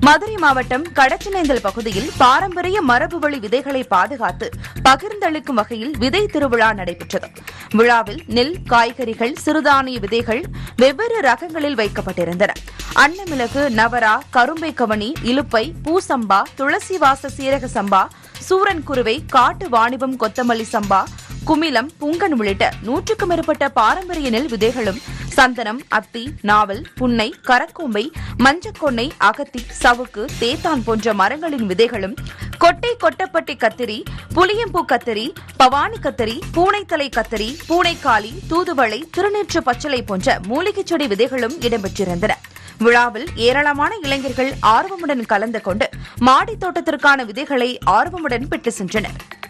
மதுரை மாவட்டம் கடச்சினேந்தல் பகுதியில் பாரம்பரிய மரபுவழி விதைகளை பாதுகாத்து பகிர்ந்தளிக்கும் வகையில் விதை திருவிழா நடைபெற்றது விழாவில் நெல் காய்கறிகள் சிறுதானிய விதைகள் வெவ்வேறு ரகங்களில் வைக்கப்பட்டிருந்தன அன்னமிளகு நவரா கரும்பை கவனி இலுப்பை பூசம்பா துளசிவாச சீரக சம்பா சூரன் குருவை காட்டு வாணிபம் கொத்தமல்லி சம்பா குமிலம் புங்கன் உள்ளிட்ட நூற்றுக்கும் மேற்பட்ட பாரம்பரிய நெல் விதைகளும் சந்தனம் அத்தி நாவல் புன்னை கரக்கோம்பை மஞ்சக்கொன்னை அகத்தி சவுக்கு தேத்தான் போன்ற மரங்களின் விதைகளும் கொட்டை கொட்டப்பட்டி கத்திரி புளியம்பூ கத்திரி பவானி கத்திரி பூனைத்தலை கத்திரி பூனைக்காளி தூதுவளை திருநெற்று பச்சளை போன்ற மூலிகைச் செடி விதைகளும் இடம்பெற்றிருந்தன விழாவில் ஏராளமான இளைஞர்கள் ஆர்வமுடன் கலந்து கொண்டு மாடித் தோட்டத்திற்கான விதைகளை ஆர்வமுடன் பெற்று சென்றனர்